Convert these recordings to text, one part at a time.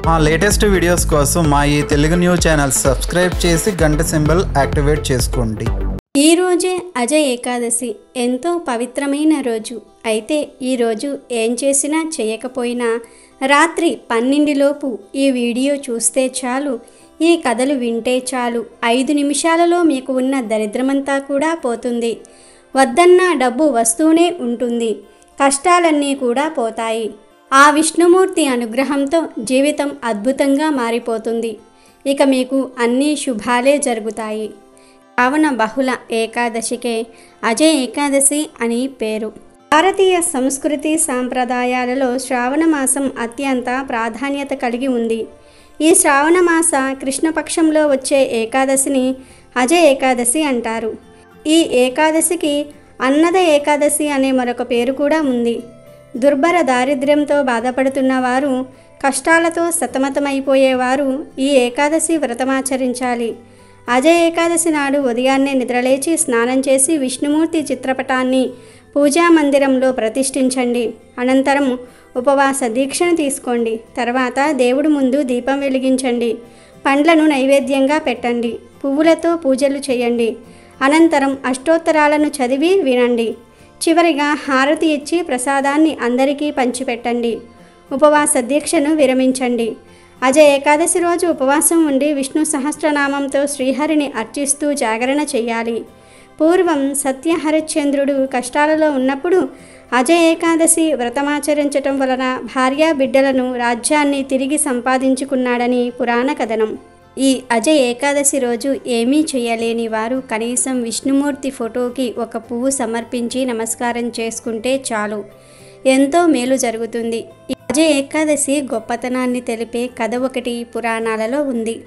మా latest videos కోసం మా ఈ తెలుగు న్యూస్ ఛానల్ సబ్స్క్రైబ్ చేసి గంట సింబల్ యాక్టివేట్ చేసుకోండి ఈ రోజే అజయ్ ఏకాదశి ఎంతో పవిత్రమైన రోజు అయితే ఈ రోజు ఏం చేసినా చేయకపోయినా రాత్రి పన్నెండులోపు ఈ వీడియో చూస్తే చాలు ఈ కథలు వింటే చాలు ఐదు నిమిషాలలో మీకు ఉన్న దరిద్రమంతా కూడా పోతుంది వద్దన్న డబ్బు వస్తూనే ఉంటుంది కష్టాలన్నీ కూడా పోతాయి ఆ విష్ణుమూర్తి అనుగ్రహంతో జీవితం అద్భుతంగా మారిపోతుంది ఇక మీకు అన్ని శుభాలే జరుగుతాయి కావున బహుళ ఏకాదశికే అజయ్ ఏకాదశి అని పేరు భారతీయ సంస్కృతి సాంప్రదాయాలలో శ్రావణ మాసం అత్యంత ప్రాధాన్యత కలిగి ఉంది ఈ శ్రావణ మాస కృష్ణపక్షంలో వచ్చే ఏకాదశిని అజయ్ ఏకాదశి అంటారు ఈ ఏకాదశికి అన్నద ఏకాదశి అనే మరొక పేరు కూడా ఉంది దుర్భర దారిద్ర్యంతో బాధపడుతున్న వారు కష్టాలతో సతమతమైపోయేవారు ఈ ఏకాదశి వ్రతమాచరించాలి అజయ ఏకాదశి నాడు ఉదయాన్నే నిద్రలేచి స్నానం చేసి విష్ణుమూర్తి చిత్రపటాన్ని పూజా మందిరంలో ప్రతిష్ఠించండి అనంతరం ఉపవాస దీక్షను తీసుకోండి తర్వాత దేవుడి ముందు దీపం వెలిగించండి పండ్లను నైవేద్యంగా పెట్టండి పువ్వులతో పూజలు చేయండి అనంతరం అష్టోత్తరాలను చదివి వినండి చివరిగా హారతి ఇచ్చి ప్రసాదాన్ని అందరికీ పంచిపెట్టండి ఉపవాస దీక్షను విరమించండి అజయ ఏకాదశి రోజు ఉపవాసం ఉండి విష్ణు సహస్రనామంతో శ్రీహరిని అర్చిస్తూ జాగరణ చెయ్యాలి పూర్వం సత్యహరిశ్చంద్రుడు కష్టాలలో ఉన్నప్పుడు అజయ ఏకాదశి వ్రతమాచరించటం వలన భార్యా బిడ్డలను రాజ్యాన్ని తిరిగి సంపాదించుకున్నాడని పురాణ కథనం ఈ అజయ్ ఏకాదశి రోజు ఏమీ చేయలేని వారు కనీసం విష్ణుమూర్తి ఫోటోకి ఒక పువ్వు సమర్పించి నమస్కారం చేసుకుంటే చాలు ఎంతో మేలు జరుగుతుంది ఈ అజయ్ ఏకాదశి గొప్పతనాన్ని తెలిపే కథ ఒకటి పురాణాలలో ఉంది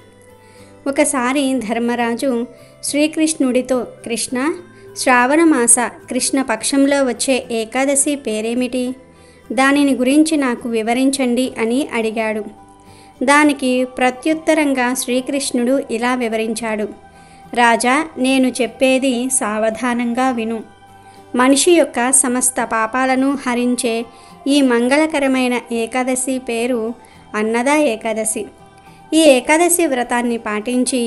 ఒకసారి ధర్మరాజు శ్రీకృష్ణుడితో కృష్ణ శ్రావణ మాస కృష్ణ పక్షంలో వచ్చే ఏకాదశి పేరేమిటి దానిని గురించి నాకు వివరించండి అని అడిగాడు దానికి ప్రత్యుత్తరంగా శ్రీకృష్ణుడు ఇలా వివరించాడు రాజా నేను చెప్పేది సావధానంగా విను మనిషి యొక్క సమస్త పాపాలను హరించే ఈ మంగళకరమైన ఏకాదశి పేరు అన్నద ఏకాదశి ఈ ఏకాదశి వ్రతాన్ని పాటించి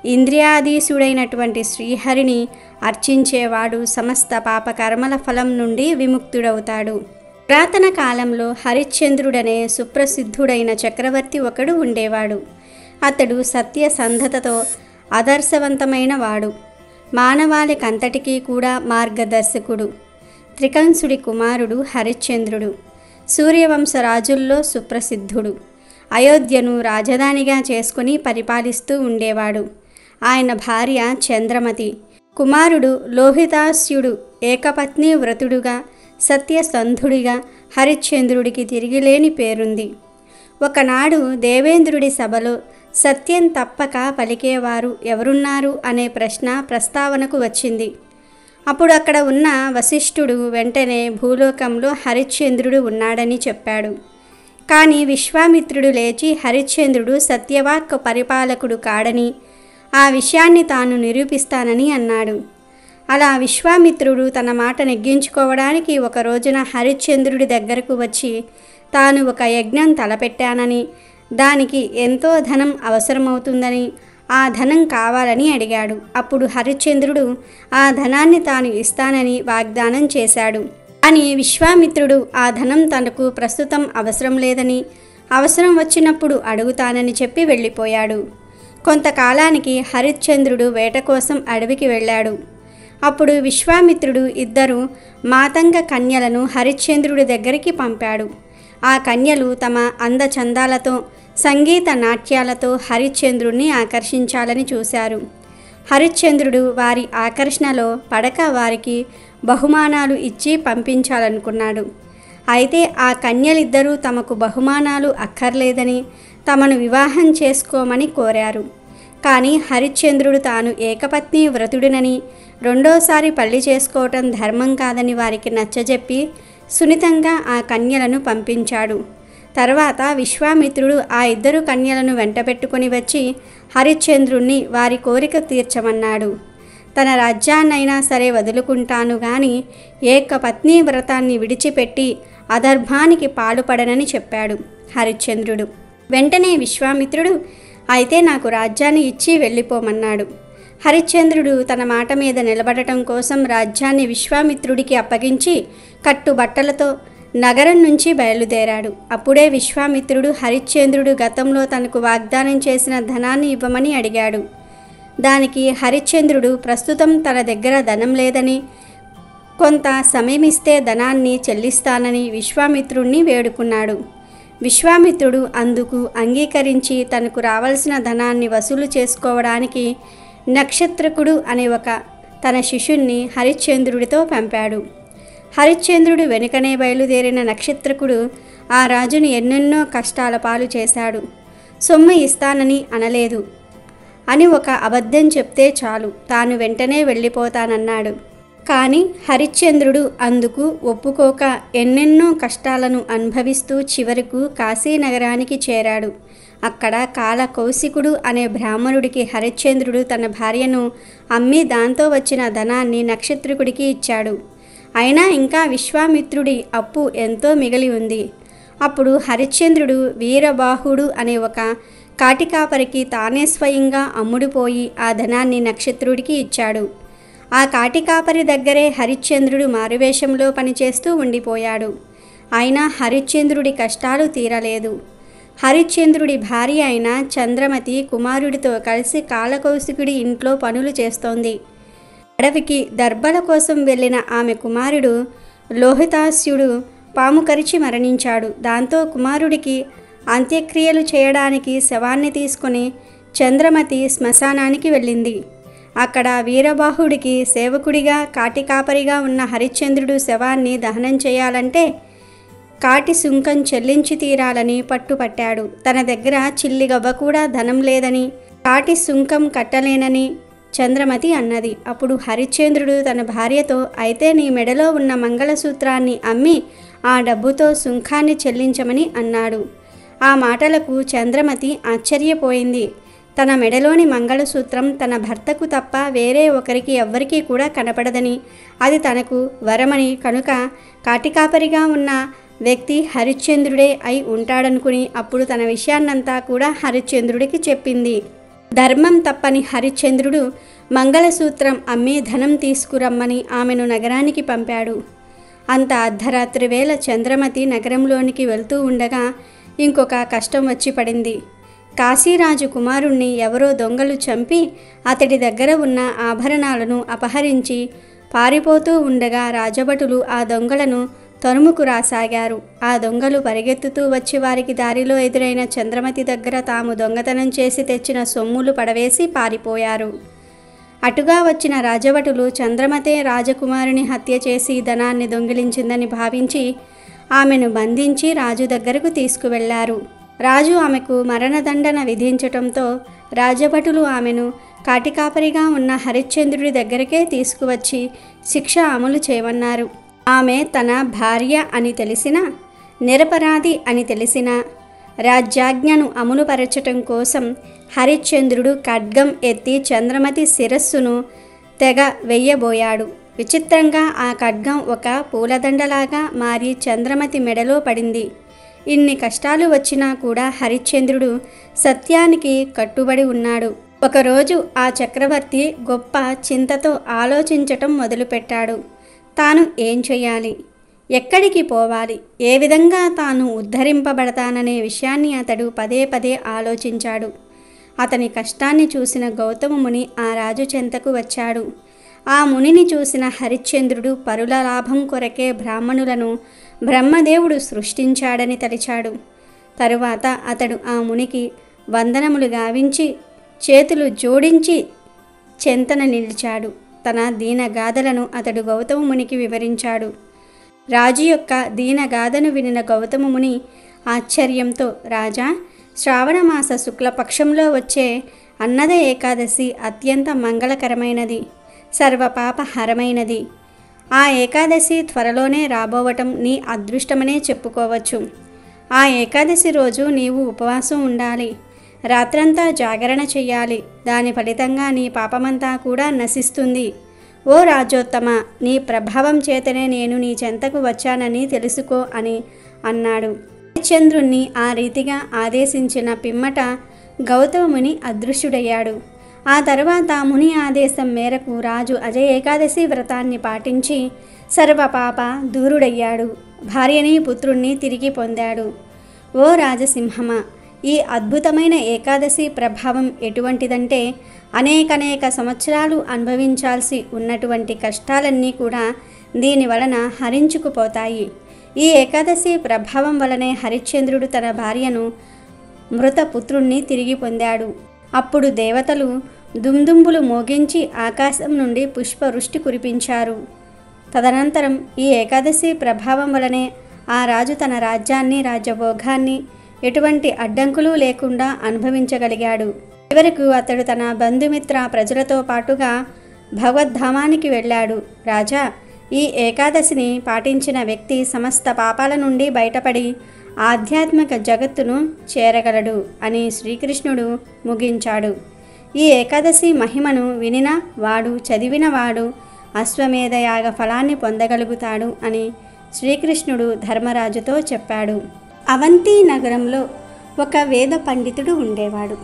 ఇంద్రియాధీశుడైనటువంటి శ్రీహరిని అర్చించేవాడు సమస్త పాపకర్మల ఫలం నుండి విముక్తుడవుతాడు పురాతన కాలంలో హరిశ్చంద్రుడనే సుప్రసిద్ధుడైన చక్రవర్తి ఒకడు ఉండేవాడు అతడు సత్యసంధతతో ఆదర్శవంతమైన వాడు మానవాళికంతటికీ కూడా మార్గదర్శకుడు త్రికంసుడి కుమారుడు హరిశ్చంద్రుడు సూర్యవంశ రాజుల్లో సుప్రసిద్ధుడు అయోధ్యను రాజధానిగా చేసుకుని పరిపాలిస్తూ ఉండేవాడు ఆయన భార్య చంద్రమతి కుమారుడు లోహితాస్యుడు ఏకపత్ని వ్రతుడుగా సత్యసంధుడిగా హరిశ్చంద్రుడికి తిరిగిలేని పేరుంది ఒకనాడు దేవేంద్రుడి సభలో సత్యం తప్పక పలికేవారు ఎవరున్నారు అనే ప్రశ్న ప్రస్తావనకు వచ్చింది అప్పుడు అక్కడ ఉన్న వశిష్ఠుడు వెంటనే భూలోకంలో హరిశ్చంద్రుడు ఉన్నాడని చెప్పాడు కానీ విశ్వామిత్రుడు లేచి హరిశ్చంద్రుడు సత్యవాక్ పరిపాలకుడు కాడని ఆ విషయాన్ని తాను నిరూపిస్తానని అన్నాడు అలా విశ్వామిత్రుడు తన మాట నెగ్గించుకోవడానికి ఒక రోజున హరిశ్చంద్రుడి దగ్గరకు వచ్చి తాను ఒక యజ్ఞం తలపెట్టానని దానికి ఎంతో ధనం అవసరమవుతుందని ఆ ధనం కావాలని అడిగాడు అప్పుడు హరిశ్చంద్రుడు ఆ ధనాన్ని తాను ఇస్తానని వాగ్దానం చేశాడు అని విశ్వామిత్రుడు ఆ ధనం తనకు ప్రస్తుతం అవసరం లేదని అవసరం వచ్చినప్పుడు అడుగుతానని చెప్పి వెళ్ళిపోయాడు కొంతకాలానికి హరిశ్చంద్రుడు వేట కోసం అడవికి వెళ్ళాడు అప్పుడు విశ్వామిత్రుడు ఇద్దరు మాతంగ కన్యలను హరిశ్చంద్రుడి దగ్గరికి పంపాడు ఆ కన్యలు తమ అందచందాలతో సంగీత నాట్యాలతో హరిశ్చంద్రుణ్ణి ఆకర్షించాలని చూశారు హరిశ్చంద్రుడు వారి ఆకర్షణలో పడక వారికి బహుమానాలు ఇచ్చి పంపించాలనుకున్నాడు అయితే ఆ కన్యలిద్దరూ తమకు బహుమానాలు అక్కర్లేదని తమను వివాహం చేసుకోమని కోరారు కానీ హరిశ్చంద్రుడు తాను ఏకపత్ని వ్రతుడినని రెండోసారి పెళ్లి చేసుకోవటం ధర్మం కాదని వారికి నచ్చజెప్పి సున్నితంగా ఆ కన్యలను పంపించాడు తర్వాత విశ్వామిత్రుడు ఆ ఇద్దరు కన్యలను వెంటబెట్టుకుని వచ్చి హరిశ్చంద్రుణ్ణి వారి కోరిక తీర్చమన్నాడు తన రాజ్యాన్నైనా సరే వదులుకుంటాను గాని ఏకపత్ని వ్రతాన్ని విడిచిపెట్టి అదర్భానికి పాలుపడనని చెప్పాడు హరిశ్చంద్రుడు వెంటనే విశ్వామిత్రుడు అయితే నాకు రాజ్యాన్ని ఇచ్చి వెళ్ళిపోమన్నాడు హరిశ్చంద్రుడు తన మాట మీద నిలబడటం కోసం రాజ్యాన్ని విశ్వామిత్రుడికి అప్పగించి కట్టుబట్టలతో నగరం నుంచి బయలుదేరాడు అప్పుడే విశ్వామిత్రుడు హరిశ్చంద్రుడు గతంలో తనకు వాగ్దానం చేసిన ధనాన్ని ఇవ్వమని అడిగాడు దానికి హరిశ్చంద్రుడు ప్రస్తుతం తన దగ్గర ధనం లేదని కొంత సమయం ఇస్తే ధనాన్ని చెల్లిస్తానని విశ్వామిత్రుణ్ణి వేడుకున్నాడు విశ్వామిత్రుడు అందుకు అంగీకరించి తనకు రావాల్సిన ధనాన్ని వసూలు చేసుకోవడానికి నక్షత్రకుడు అనే ఒక తన శిష్యుణ్ణి హరిశ్చంద్రుడితో పంపాడు హరిశ్చంద్రుడు వెనుకనే బయలుదేరిన నక్షత్రకుడు ఆ రాజును ఎన్నెన్నో కష్టాల పాలు చేశాడు సొమ్ము ఇస్తానని అనలేదు అని ఒక అబద్ధం చెప్తే చాలు తాను వెంటనే వెళ్ళిపోతానన్నాడు కానీ హరిశ్చంద్రుడు అందుకు ఒప్పుకోక ఎన్నెన్నో కష్టాలను అనుభవిస్తూ చివరకు కాశీనగరానికి చేరాడు అక్కడ కాల కౌశికుడు అనే బ్రాహ్మణుడికి హరిశ్చంద్రుడు తన భార్యను అమ్మి దాంతో వచ్చిన ధనాన్ని నక్షత్రకుడికి ఇచ్చాడు అయినా ఇంకా విశ్వామిత్రుడి అప్పు ఎంతో మిగిలి ఉంది అప్పుడు హరిశ్చంద్రుడు వీరబాహుడు అనే ఒక కాటికాపరికి తానే స్వయంగా అమ్ముడుపోయి ఆ ధనాన్ని నక్షత్రుడికి ఇచ్చాడు ఆ కాటికాపరి దగ్గరే హరిశ్చంద్రుడు మారువేషంలో పనిచేస్తూ ఉండిపోయాడు అయినా హరిశ్చంద్రుడి కష్టాలు తీరలేదు హరిశ్చంద్రుడి భార్య అయిన చంద్రమతి కుమారుడితో కలిసి కాలకౌశికుడి ఇంట్లో పనులు చేస్తోంది అడవికి దర్భల కోసం వెళ్ళిన ఆమె కుమారుడు లోహితాస్యుడు పాము కరిచి మరణించాడు దాంతో కుమారుడికి అంత్యక్రియలు చేయడానికి శవాన్ని తీసుకుని చంద్రమతి శ్మశానానికి వెళ్ళింది అక్కడ వీరబాహుడికి సేవకుడిగా కాటికాపరిగా ఉన్న హరిశ్చంద్రుడు శవాన్ని దహనం చేయాలంటే కాటి సుంకం చెల్లించి తీరాలని పట్టుపట్టాడు తన దగ్గర చిల్లిగవ్వ కూడా ధనం లేదని కాటి సుంకం కట్టలేనని చంద్రమతి అన్నది అప్పుడు హరిశ్చంద్రుడు తన భార్యతో అయితే నీ మెడలో ఉన్న మంగళసూత్రాన్ని అమ్మి ఆ డబ్బుతో సుంకాన్ని చెల్లించమని అన్నాడు ఆ మాటలకు చంద్రమతి ఆశ్చర్యపోయింది తన మెడలోని మంగళసూత్రం తన భర్తకు తప్ప వేరే ఒకరికి ఎవ్వరికీ కూడా కనపడదని అది తనకు వరమని కనుక కాటికాపరిగా ఉన్న వ్యక్తి హరిశ్చంద్రుడే అయి ఉంటాడనుకుని అప్పుడు తన విషయాన్నంతా కూడా హరిశ్చంద్రుడికి చెప్పింది ధర్మం తప్పని హరిశ్చంద్రుడు మంగళసూత్రం అమ్మి ధనం తీసుకురమ్మని ఆమెను నగరానికి పంపాడు అంత అర్ధరాత్రి వేళ చంద్రమతి నగరంలోనికి వెళ్తూ ఉండగా ఇంకొక కష్టం వచ్చి పడింది కాశీరాజు కుమారుణ్ణి ఎవరో దొంగలు చంపి అతడి దగ్గర ఉన్న ఆభరణాలను అపహరించి పారిపోతూ ఉండగా రాజభటులు ఆ దొంగలను తరుముకు రాసాగారు ఆ దొంగలు పరిగెత్తుతూ వచ్చి వారికి దారిలో ఎదురైన చంద్రమతి దగ్గర తాము దొంగతనం చేసి తెచ్చిన సొమ్ములు పడవేసి పారిపోయారు అటుగా వచ్చిన రాజభటులు చంద్రమతే రాజకుమారుని హత్య చేసి ధనాన్ని దొంగిలించిందని భావించి ఆమెను బంధించి రాజు దగ్గరకు తీసుకువెళ్లారు రాజు ఆమెకు మరణదండన విధించటంతో రాజభటులు ఆమెను కాటికాపరిగా ఉన్న హరిశ్చంద్రుడి దగ్గరకే తీసుకువచ్చి శిక్ష అమలు చేయమన్నారు ఆమె తన భార్య అని తెలిసిన నిరపరాధి అని తెలిసిన రాజ్యాజ్ఞను అమలుపరచటం కోసం హరిశ్చంద్రుడు ఖడ్గం ఎత్తి చంద్రమతి శిరస్సును తెగ వెయ్యబోయాడు విచిత్రంగా ఆ ఖడ్గం ఒక పూలదండలాగా మారి చంద్రమతి మెడలో పడింది ఇన్ని కష్టాలు వచ్చినా కూడా హరిశ్చంద్రుడు సత్యానికి కట్టుబడి ఉన్నాడు ఒకరోజు ఆ చక్రవర్తి గొప్ప చింతతో ఆలోచించటం మొదలుపెట్టాడు తాను ఏం చేయాలి ఎక్కడికి పోవాలి ఏ విధంగా తాను ఉద్ధరింపబడతాననే విషయాన్ని అతడు పదే పదే ఆలోచించాడు అతని కష్టాన్ని చూసిన గౌతమ ముని ఆ రాజు చెంతకు వచ్చాడు ఆ మునిని చూసిన హరిశ్చంద్రుడు పరుల లాభం కొరకే బ్రాహ్మణులను బ్రహ్మదేవుడు సృష్టించాడని తలిచాడు తరువాత అతడు ఆ మునికి వందనములు గావించి చేతులు జోడించి చెంతన నిలిచాడు తన దీనగాథలను అతడు గౌతమ మునికి వివరించాడు రాజు యొక్క దీనగాథను వినిన గౌతమ ముని ఆశ్చర్యంతో రాజా శ్రావణమాస శుక్లపక్షంలో వచ్చే అన్నద ఏకాదశి అత్యంత మంగళకరమైనది సర్వపాపహరమైనది ఆ ఏకాదశి త్వరలోనే రాబోవటం నీ అదృష్టమనే చెప్పుకోవచ్చు ఆ ఏకాదశి రోజు నీవు ఉపవాసం ఉండాలి రాత్రంతా జాగరణ చెయ్యాలి దాని ఫలితంగా నీ పాపమంతా కూడా నశిస్తుంది ఓ రాజోత్తమ నీ ప్రభావం చేతనే నేను నీ చెంతకు వచ్చానని తెలుసుకో అని అన్నాడు చంద్రుణ్ణి ఆ రీతిగా ఆదేశించిన పిమ్మట గౌతముని అదృశ్యుడయ్యాడు ఆ తర్వాత ముని ఆదేశం మేరకు రాజు అజయ ఏకాదశి వ్రతాన్ని పాటించి సర్వపాప దూరుడయ్యాడు భార్యని పుత్రుణ్ణి తిరిగి పొందాడు ఓ రాజసింహమ ఈ అద్భుతమైన ఏకాదశి ప్రభావం ఎటువంటిదంటే అనేకనేక సంవత్సరాలు అనుభవించాల్సి ఉన్నటువంటి కష్టాలన్నీ కూడా దీని వలన హరించుకుపోతాయి ఈ ఏకాదశి ప్రభావం వలనే హరిశ్చంద్రుడు తన భార్యను మృత పుత్రుణ్ణి తిరిగి పొందాడు అప్పుడు దేవతలు దుమ్దుంబులు మోగించి ఆకాశం నుండి పుష్పవృష్టి కురిపించారు తదనంతరం ఈ ఏకాదశి ప్రభావం వలనే ఆ రాజు తన రాజ్యాన్ని రాజ్యభోగాన్ని ఎటువంటి అడ్డంకులు లేకుండా అనుభవించగలిగాడు చివరకు అతడు తన బంధుమిత్ర ప్రజలతో పాటుగా భగవద్ధామానికి వెళ్ళాడు రాజా ఈ ఏకాదశిని పాటించిన వ్యక్తి సమస్త పాపాల నుండి బయటపడి ఆధ్యాత్మిక జగత్తును చేరగలడు అని శ్రీకృష్ణుడు ముగించాడు ఈ ఏకాదశి మహిమను వినిన వాడు చదివిన వాడు అశ్వమేధ యాగ ఫలాన్ని పొందగలుగుతాడు అని శ్రీకృష్ణుడు ధర్మరాజుతో చెప్పాడు అవంతి నగరంలో ఒక వేద పండితుడు ఉండేవాడు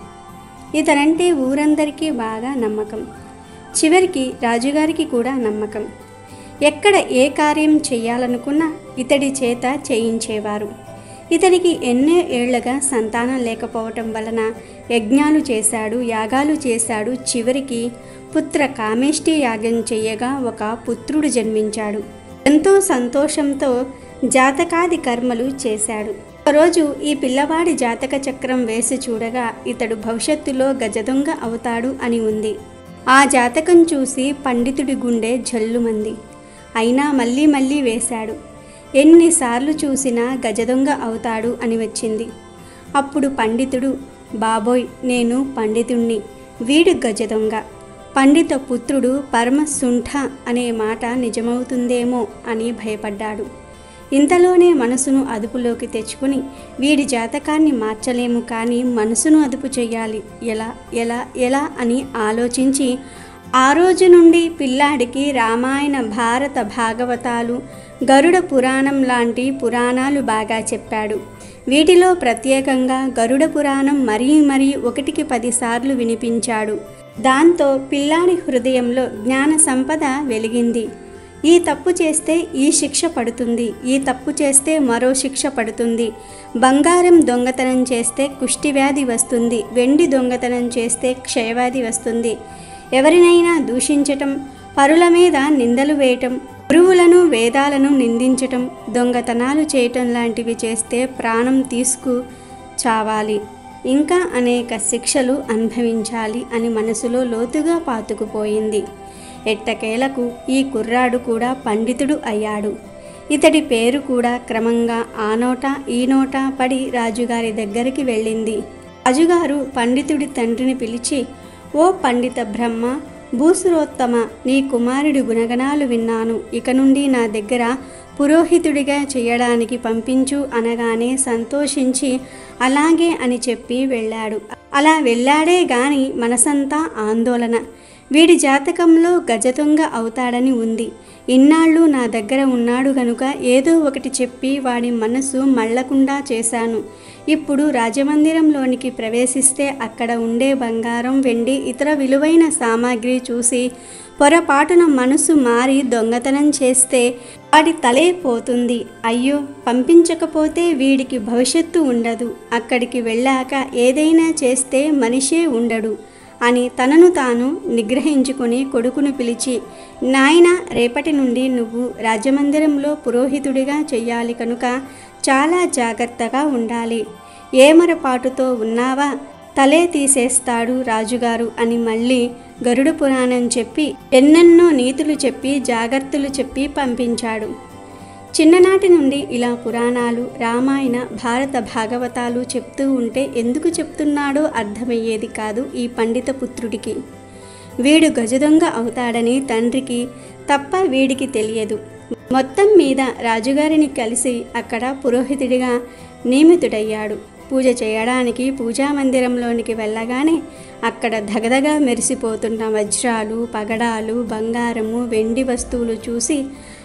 ఇతనంటే ఊరందరికీ బాగా నమ్మకం చివరికి రాజుగారికి కూడా నమ్మకం ఎక్కడ ఏ కార్యం చేయాలనుకున్నా ఇతడి చేత చేయించేవారు ఇతడికి ఎన్నో ఏళ్లుగా సంతానం లేకపోవటం వలన యజ్ఞాలు చేశాడు యాగాలు చేశాడు చివరికి పుత్ర కామేష్టి యాగం చేయగా ఒక పుత్రుడు జన్మించాడు ఎంతో సంతోషంతో జాతకాది కర్మలు చేశాడు ఒకరోజు ఈ పిల్లవాడి జాతక చక్రం వేసి చూడగా ఇతడు భవిష్యత్తులో గజదొంగ అవుతాడు అని ఉంది ఆ జాతకం చూసి పండితుడి గుండె జల్లుమంది అయినా మళ్ళీ మళ్ళీ వేశాడు ఎన్నిసార్లు చూసినా గజదొంగ అవుతాడు అని వచ్చింది అప్పుడు పండితుడు బాబోయ్ నేను పండితుణ్ణి వీడు గజదొంగ పండిత పుత్రుడు పరమశుంఠ అనే మాట నిజమవుతుందేమో అని భయపడ్డాడు ఇంతలోనే మనసును అదుపులోకి తెచ్చుకుని వీడి జాతకాన్ని మార్చలేము కానీ మనసును అదుపు చేయాలి ఎలా ఎలా ఎలా అని ఆలోచించి ఆ రోజు నుండి పిల్లాడికి రామాయణ భారత భాగవతాలు గరుడ పురాణం లాంటి పురాణాలు బాగా చెప్పాడు వీటిలో ప్రత్యేకంగా గరుడ పురాణం మరీ మరీ ఒకటికి పదిసార్లు వినిపించాడు దాంతో పిల్లాడి హృదయంలో జ్ఞాన సంపద వెలిగింది ఈ తప్పు చేస్తే ఈ శిక్ష పడుతుంది ఈ తప్పు చేస్తే మరో శిక్ష పడుతుంది బంగారం దొంగతనం చేస్తే కుష్టివ్యాధి వస్తుంది వెండి దొంగతనం చేస్తే క్షయవ్యాధి వస్తుంది ఎవరినైనా దూషించటం పరుల మీద నిందలు వేయటం గురువులను వేదాలను నిందించటం దొంగతనాలు చేయటం లాంటివి చేస్తే ప్రాణం తీసుకు చావాలి ఇంకా అనేక శిక్షలు అనుభవించాలి అని మనసులో లోతుగా పాతుకుపోయింది ఎట్టకేలకు ఈ కుర్రాడు కూడా పండితుడు అయ్యాడు ఇతడి పేరు కూడా క్రమంగా ఆ నోట ఈ నోట పడి రాజుగారి దగ్గరికి వెళ్ళింది రాజుగారు పండితుడి తండ్రిని పిలిచి ఓ పండిత బ్రహ్మ భూసురోత్తమ నీ కుమారుడి గుణగణాలు విన్నాను ఇక నుండి నా దగ్గర పురోహితుడిగా చేయడానికి పంపించు అనగానే సంతోషించి అలాగే అని చెప్పి వెళ్ళాడు అలా వెళ్ళాడే గాని మనసంతా ఆందోళన వీడి జాతకంలో గజదొంగ అవుతాడని ఉంది ఇన్నాళ్ళు నా దగ్గర ఉన్నాడు గనుక ఏదో ఒకటి చెప్పి వాడి మనసు మళ్ళకుండా చేశాను ఇప్పుడు రాజమందిరంలోనికి ప్రవేశిస్తే అక్కడ ఉండే బంగారం వెండి ఇతర విలువైన సామాగ్రి చూసి పొరపాటున మనసు మారి దొంగతనం చేస్తే వాడి తలే పోతుంది అయ్యో పంపించకపోతే వీడికి భవిష్యత్తు ఉండదు అక్కడికి వెళ్ళాక ఏదైనా చేస్తే మనిషే ఉండడు అని తనను తాను నిగ్రహించుకుని కొడుకును పిలిచి నాయన రేపటి నుండి నువ్వు రాజమందిరంలో పురోహితుడిగా చెయ్యాలి కనుక చాలా జాగ్రత్తగా ఉండాలి ఏమరపాటుతో ఉన్నావా తలే తీసేస్తాడు రాజుగారు అని మళ్ళీ గరుడ పురాణం చెప్పి ఎన్నెన్నో నీతులు చెప్పి జాగ్రత్తలు చెప్పి పంపించాడు చిన్ననాటి నుండి ఇలా పురాణాలు రామాయణ భారత భాగవతాలు చెప్తూ ఉంటే ఎందుకు చెప్తున్నాడో అర్థమయ్యేది కాదు ఈ పండిత పుత్రుడికి వీడు గజదొంగ అవుతాడని తండ్రికి తప్ప వీడికి తెలియదు మొత్తం మీద రాజుగారిని కలిసి అక్కడ పురోహితుడిగా నియమితుడయ్యాడు పూజ చేయడానికి పూజా మందిరంలోనికి వెళ్ళగానే అక్కడ ధగధగా మెరిసిపోతున్న వజ్రాలు పగడాలు బంగారము వెండి వస్తువులు చూసి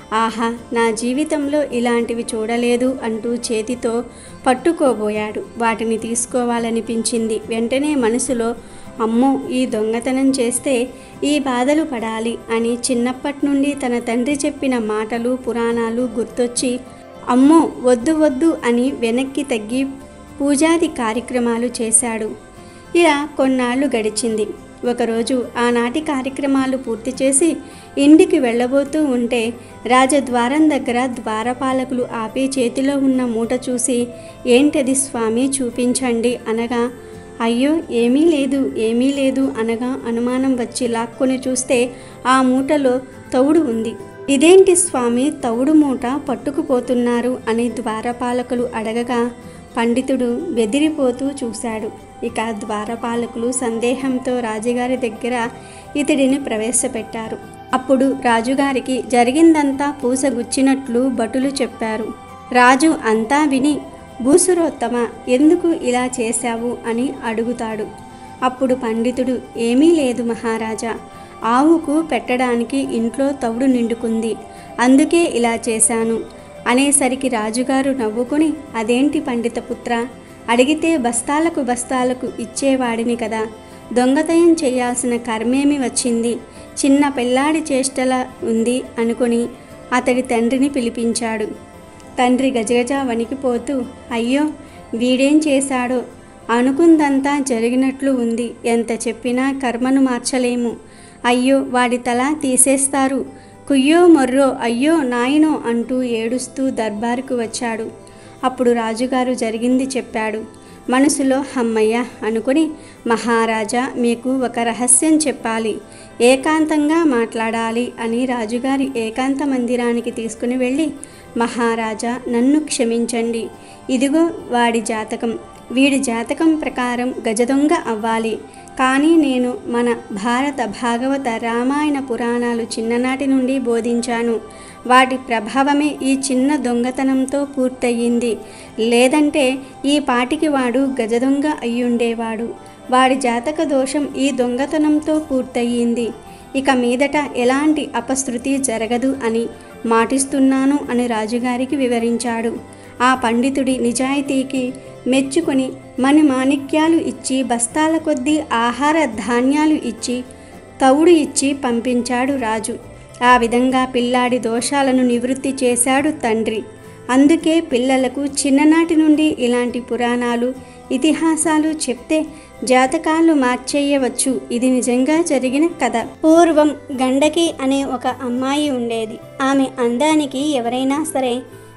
ఆహా నా జీవితంలో ఇలాంటివి చూడలేదు అంటూ చేతితో పట్టుకోబోయాడు వాటిని తీసుకోవాలనిపించింది వెంటనే మనసులో అమ్మో ఈ దొంగతనం చేస్తే ఈ బాధలు పడాలి అని చిన్నప్పటి నుండి తన తండ్రి చెప్పిన మాటలు పురాణాలు గుర్తొచ్చి అమ్మో వద్దు వద్దు అని వెనక్కి తగ్గి పూజాది కార్యక్రమాలు చేశాడు ఇలా కొన్నాళ్ళు గడిచింది ఒకరోజు ఆనాటి కార్యక్రమాలు పూర్తి చేసి ఇంటికి వెళ్ళబోతూ ఉంటే రాజద్వారం దగ్గర ద్వారపాలకులు ఆపి చేతిలో ఉన్న మూట చూసి ఏంటది స్వామి చూపించండి అనగా అయ్యో ఏమీ లేదు ఏమీ లేదు అనగా అనుమానం వచ్చి లాక్కొని చూస్తే ఆ మూటలో తౌడు ఉంది ఇదేంటి స్వామి తౌడు మూట పట్టుకుపోతున్నారు అని ద్వారపాలకులు అడగగా పండితుడు బెదిరిపోతూ చూశాడు ఇక ద్వారపాలకులు సందేహంతో రాజుగారి దగ్గర ఇతడిని ప్రవేశపెట్టారు అప్పుడు రాజుగారికి జరిగిందంతా పూసగుచ్చినట్లు భటులు చెప్పారు రాజు అంతా విని భూసురోత్తమ ఎందుకు ఇలా చేశావు అని అడుగుతాడు అప్పుడు పండితుడు ఏమీ లేదు మహారాజా ఆవుకు పెట్టడానికి ఇంట్లో తవుడు నిండుకుంది అందుకే ఇలా చేశాను అనేసరికి రాజుగారు నవ్వుకొని అదేంటి పండితపుత్ర అడిగితే బస్తాలకు బస్తాలకు ఇచ్చేవాడిని కదా దొంగతనం చేయాల్సిన కర్మేమి వచ్చింది చిన్న పిల్లాడి చేష్టల ఉంది అనుకొని అతడి తండ్రిని పిలిపించాడు తండ్రి గజగజ వణికిపోతూ అయ్యో వీడేం చేశాడో అనుకుందంతా జరిగినట్లు ఉంది ఎంత చెప్పినా కర్మను మార్చలేము అయ్యో వాడి తల తీసేస్తారు కుయ్యో మొర్రో అయ్యో నాయనో అంటూ ఏడుస్తూ దర్బారుకు వచ్చాడు అప్పుడు రాజుగారు జరిగింది చెప్పాడు మనసులో హమ్మయ్య అనుకుని మహారాజా మీకు ఒక రహస్యం చెప్పాలి ఏకాంతంగా మాట్లాడాలి అని రాజుగారి ఏకాంత మందిరానికి తీసుకుని వెళ్ళి మహారాజా నన్ను క్షమించండి ఇదిగో వాడి జాతకం వీడి జాతకం ప్రకారం గజదొంగ అవ్వాలి కానీ నేను మన భారత భాగవత రామాయణ పురాణాలు చిన్ననాటి నుండి బోధించాను వాటి ప్రభావమే ఈ చిన్న దొంగతనంతో పూర్తయింది లేదంటే ఈ పాటికి వాడు గజదొంగ అయ్యుండేవాడు వాడి జాతక దోషం ఈ దొంగతనంతో పూర్తయింది ఇక మీదట ఎలాంటి అపశృతి జరగదు అని మాటిస్తున్నాను అని రాజుగారికి వివరించాడు ఆ పండితుడి నిజాయితీకి మెచ్చుకొని మణి మాణిక్యాలు ఇచ్చి బస్తాల కొద్దీ ఆహార ధాన్యాలు ఇచ్చి తవుడు ఇచ్చి పంపించాడు రాజు ఆ విధంగా పిల్లాడి దోషాలను నివృత్తి చేశాడు తండ్రి అందుకే పిల్లలకు చిన్ననాటి నుండి ఇలాంటి పురాణాలు ఇతిహాసాలు చెప్తే జాతకాలు మార్చేయవచ్చు ఇది నిజంగా జరిగిన కథ పూర్వం గండకి అనే ఒక అమ్మాయి ఉండేది ఆమె అందానికి ఎవరైనా సరే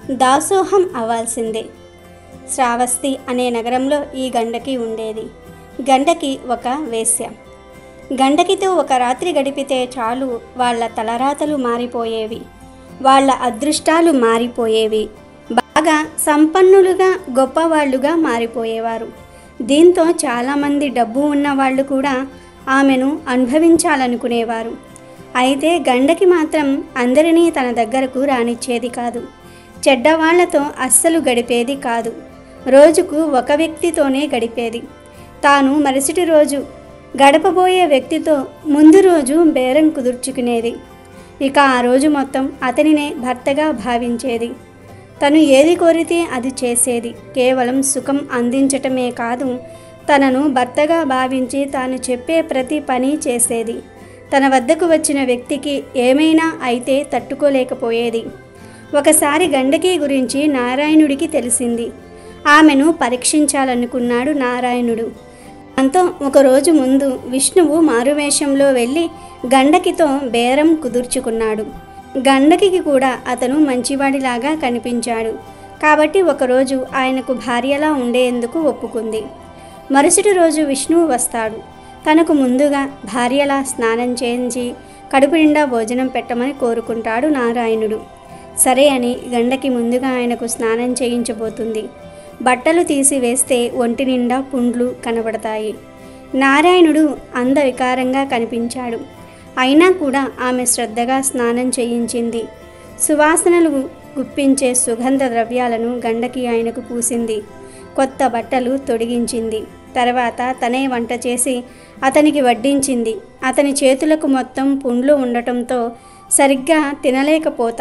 దాసోహం అవ్వాల్సిందే శ్రావస్తి అనే నగరంలో ఈ గండకి ఉండేది గండకి ఒక వేశ్య గండకితో ఒక రాత్రి గడిపితే చాలు వాళ్ళ తలరాతలు మారిపోయేవి వాళ్ళ అదృష్టాలు మారిపోయేవి బాగా సంపన్నులుగా గొప్పవాళ్ళుగా మారిపోయేవారు దీంతో చాలామంది డబ్బు ఉన్న వాళ్ళు కూడా ఆమెను అనుభవించాలనుకునేవారు అయితే గండకి మాత్రం అందరినీ తన దగ్గరకు రానిచ్చేది కాదు చెడ్డవాళ్లతో అస్సలు గడిపేది కాదు రోజుకు ఒక వ్యక్తితోనే గడిపేది తాను మరుసటి రోజు గడపబోయే వ్యక్తితో ముందు రోజు బేరం కుదుర్చుకునేది ఇక ఆ రోజు మొత్తం అతనినే భర్తగా భావించేది తను ఏది కోరితే అది చేసేది కేవలం సుఖం అందించటమే కాదు తనను భర్తగా భావించి తాను చెప్పే ప్రతి పని చేసేది తన వద్దకు వచ్చిన వ్యక్తికి ఏమైనా అయితే తట్టుకోలేకపోయేది ఒకసారి గండకి గురించి నారాయణుడికి తెలిసింది ఆమెను పరీక్షించాలనుకున్నాడు నారాయణుడు దాంతో ఒకరోజు ముందు విష్ణువు మారువేషంలో వెళ్ళి గండకితో బేరం కుదుర్చుకున్నాడు గండకికి కూడా అతను మంచివాడిలాగా కనిపించాడు కాబట్టి ఒకరోజు ఆయనకు భార్యలా ఉండేందుకు ఒప్పుకుంది మరుసటి రోజు విష్ణువు వస్తాడు తనకు ముందుగా భార్యలా స్నానం చేయించి కడుపు నిండా భోజనం పెట్టమని కోరుకుంటాడు నారాయణుడు సరే అని గండకి ముందుగా ఆయనకు స్నానం చేయించబోతుంది బట్టలు తీసివేస్తే ఒంటి నిండా పుండ్లు కనబడతాయి నారాయణుడు అందవికారంగా కనిపించాడు అయినా కూడా ఆమె శ్రద్ధగా స్నానం చేయించింది సువాసనలు గుప్పించే సుగంధ ద్రవ్యాలను గండకి ఆయనకు పూసింది కొత్త బట్టలు తొడిగించింది తర్వాత తనే వంట చేసి అతనికి వడ్డించింది అతని చేతులకు మొత్తం పుండ్లు ఉండటంతో సరిగ్గా తినలేకపోతాడు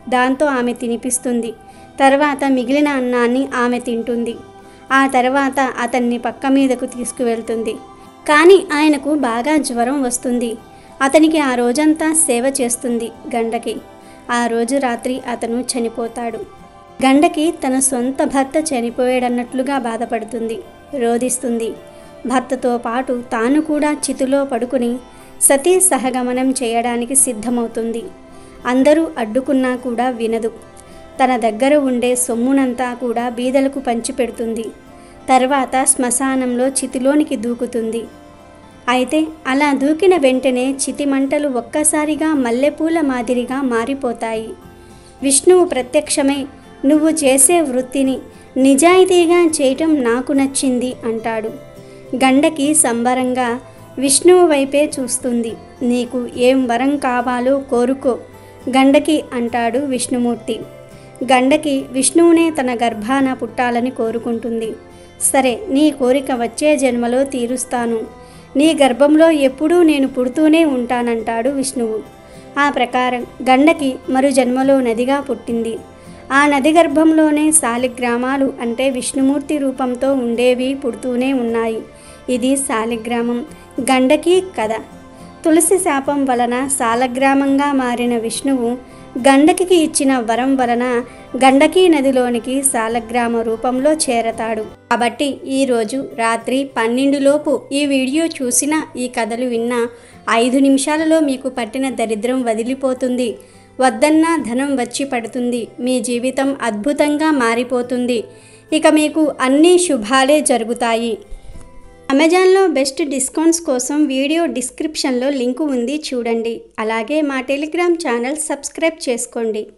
దాంతో ఆమె తినిపిస్తుంది తర్వాత మిగిలిన అన్నాన్ని ఆమె తింటుంది ఆ తర్వాత అతన్ని పక్క మీదకు తీసుకువెళ్తుంది కానీ ఆయనకు బాగా జ్వరం వస్తుంది అతనికి ఆ రోజంతా సేవ చేస్తుంది గండకి ఆ రోజు రాత్రి అతను చనిపోతాడు గండకి తన సొంత భర్త చనిపోయాడన్నట్లుగా బాధపడుతుంది రోధిస్తుంది భర్తతో పాటు తాను కూడా చితిలో పడుకుని సతీ సహగమనం చేయడానికి సిద్ధమవుతుంది అందరూ అడ్డుకున్నా కూడా వినదు తన దగ్గర ఉండే సొమ్మునంతా కూడా బీదలకు పంచిపెడుతుంది తర్వాత శ్మశానంలో చితిలోనికి దూకుతుంది అయితే అలా దూకిన వెంటనే చితిమంటలు ఒక్కసారిగా మల్లెపూల మాదిరిగా మారిపోతాయి విష్ణువు ప్రత్యక్షమై నువ్వు చేసే వృత్తిని నిజాయితీగా చేయటం నాకు నచ్చింది అంటాడు గండకి సంబరంగా విష్ణువు వైపే చూస్తుంది నీకు ఏం వరం కావాలో కోరుకో గండకి అంటాడు విష్ణుమూర్తి గండకి విష్ణువునే తన గర్భాన పుట్టాలని కోరుకుంటుంది సరే నీ కోరిక వచ్చే జన్మలో తీరుస్తాను నీ గర్భంలో ఎప్పుడూ నేను పుడుతూనే ఉంటానంటాడు విష్ణువు ఆ ప్రకారం గండకి మరు జన్మలో నదిగా పుట్టింది ఆ నది గర్భంలోనే శాలిగ్రామాలు అంటే విష్ణుమూర్తి రూపంతో ఉండేవి పుడుతూనే ఉన్నాయి ఇది శాలిగ్రామం గండకి కథ తులసి శాపం వలన సాలగ్రామంగా మారిన విష్ణువు గండకి ఇచ్చిన వరం వలన గండకీ నదిలోనికి సాలగ్రామ రూపంలో చేరతాడు కాబట్టి ఈరోజు రాత్రి పన్నెండులోపు ఈ వీడియో చూసిన ఈ కథలు విన్నా ఐదు నిమిషాలలో మీకు పట్టిన దరిద్రం వదిలిపోతుంది వద్దన్నా ధనం వచ్చి పడుతుంది మీ జీవితం అద్భుతంగా మారిపోతుంది ఇక మీకు అన్ని శుభాలే జరుగుతాయి అమెజాన్లో బెస్ట్ డిస్కౌంట్స్ కోసం వీడియో డిస్క్రిప్షన్లో లింకు ఉంది చూడండి అలాగే మా టెలిగ్రామ్ ఛానల్ సబ్స్క్రైబ్ చేసుకోండి